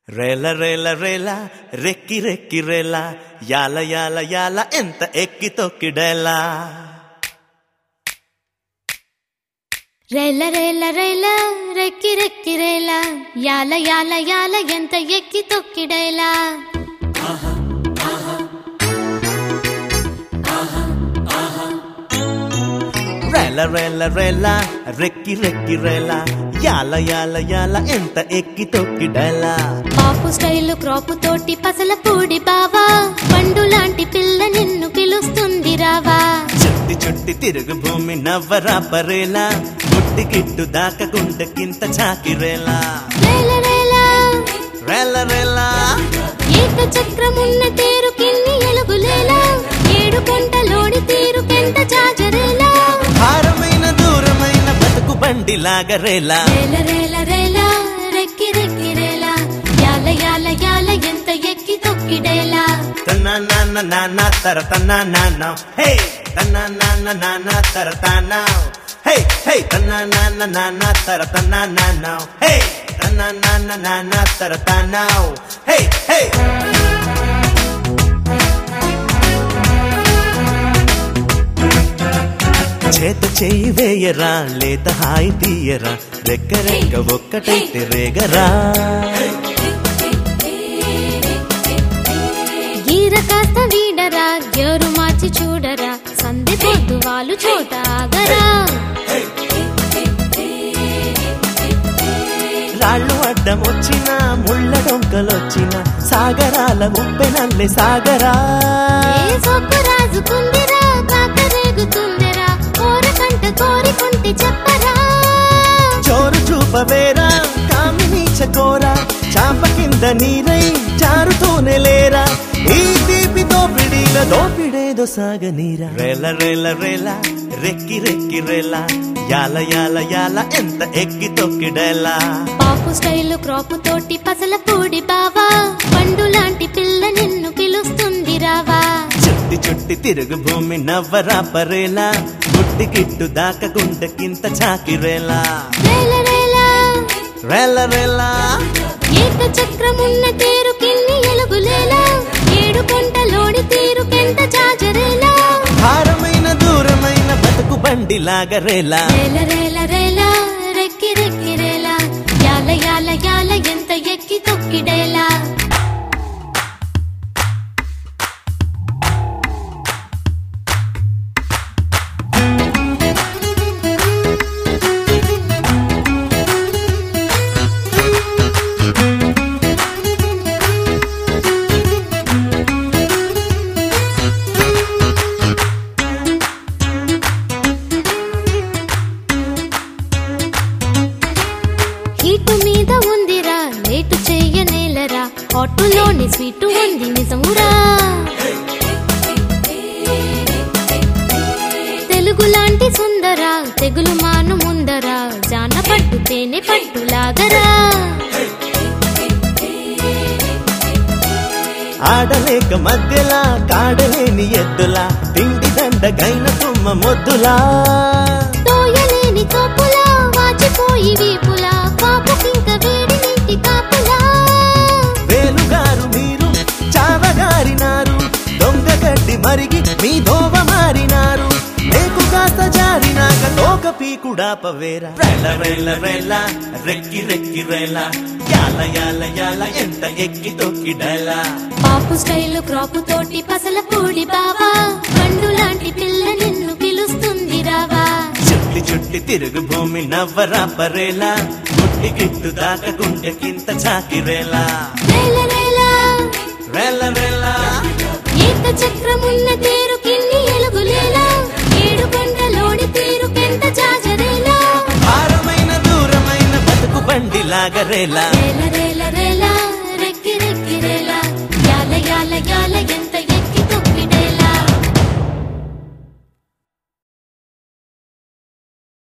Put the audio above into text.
రేల రేల రేల recce recce రేల యాల యాల యాల ఎంత ఎక్కి తొక్కిడేలా రేల రేల రేల రెక్కి రెక్కి రేల యాల యాల యాల ఎంత ఎక్కి తొక్కిడేలా రేల రేల రేల రెక్కి రెక్కి రేల యాల యాల యాల ఎంత ఎక్కి తొక్కిడేలా పాపు స్టైల్ క్రాపు తోటి పసల పూడి బావా పండు లాంటి పిల్ల నిన్ను పిలుస్తుంది రావా చుట్టి చుట్టి తిరుగు భూమి నవ్వరా పరేలా గుట్టి గిట్టు దాక గుండెకింత చాకిరేలా రేల రేల రేల రేల ఏక చక్రమున్న తేరు కిన్ని ఎలుగులేలా ఏడు కొంటలోని తీరు కెంట చాజరేలా భారమైన దూరమైన బతుకు బండి లాగరేలా రేల రేల రేల రెక్కి రెక్కి రేల యాల యాల యాల ఎంత ఎక్కి తొక్కిడేలా తన నాన్న నాన్న తర తన నాన్న హే తన నాన్న నాన్న తర తన హే హే తన నాన్న నాన్న తర తన నాన్న హే తన నాన్న నాన్న తర తన హే హే చేత చేయి వేయరా లేత హాయి తీయరా రెక్క రెక్క ఒక్కటైతే రేగరా గీర కాస్త వీడరా గేరు మార్చి చూడరా సంధి పొద్దు వాళ్ళు చోట ఆగరా రాళ్ళు అడ్డం వచ్చిన ముళ్ళ డొంకలొచ్చిన సాగరాల ముప్పెనల్లే సాగరా ఏ సొక్కు రాజుకుందిరా కాక రేగుతుందిరా కోరకంట కోరికుంటే చెప్పరా చోరు చూపవేరా కామిని చకోరా చాప కింద నీరై జారుతూనే లేరా ఈ తీపి దోపిడీల దోపిడేదో సాగనీరా రేల రేల రేల రెక్కి రెక్కి రేల యాల యాల యాల ఎంత ఎక్కి తొక్కిడేలా పాపు స్టైల్ క్రాపు తోటి పసల పూడి బావా పండు లాంటి పిల్ల నిన్ను పిలుస్తుంది రావా చుట్టి చుట్టి తిరుగు భూమి నవ్వరా పరేలా గుట్టి గిట్టు దాక గుండెకింత చాకిరేలా రేల రేల రేల రేలా ఏక చక్రమున్న తేరు కిన్ని ఎలుగులేలా ఏడు కొంటలోని తీరు కెంట చాజరేలా భారమైన దూరమైన బతుకు బండి లాగరేలా రేల రేల రేల రెక్కి రెక్కి రేల యాల యాల యాల ఎంత ఎక్కి తొక్కిడేలా హీటు మీద ఉందిరా లేటు చెయ్యనేలరా హాటులోని స్వీటు ఉంది నిజమురా తెలుగు లాంటి సుందరా తెగులు మాను ముందరా జాన పట్టు తేనె పట్టు లాగరా ఆడలేక మధ్యలా కాడలేని ఎద్దులా తిండి దండగైన తుమ్మ మొద్దులా తోయలేని కప్పులా వాచిపోయి వీపులా పాపకింక వేడి నీటి కాపులా వేలుగారు మీరు చావగారినారు దొంగ గడ్డి మరిగి మీ దోవ మారినారు లేకు కాస్త జారినాక తోక పీకుడా పవేరా రేల రేల రేల రెక్కి రెక్కి రేల యాల యాల యాల ఎంత ఎక్కి తొక్కిడేలా పాపు స్టైల్ క్రాపు తోటి పసల పూడి బావా పండు లాంటి పిల్ల నిన్ను పిలుస్తుంది రావా చుట్టి చుట్టి తిరుగు భూమి నవ్వరా పరేలా గుట్టి గిట్టు దాక గుండెకింత చాకిరేలా రేల రేల రేల రేల ఏక చక్రమున్న తేరు కిన్ని ఎలుగులేలా ఏడు కొండలోని తీరు కెంట చాజరేలా భారమైన దూరమైన బతుకు బండి లాగరేలా రేల రేల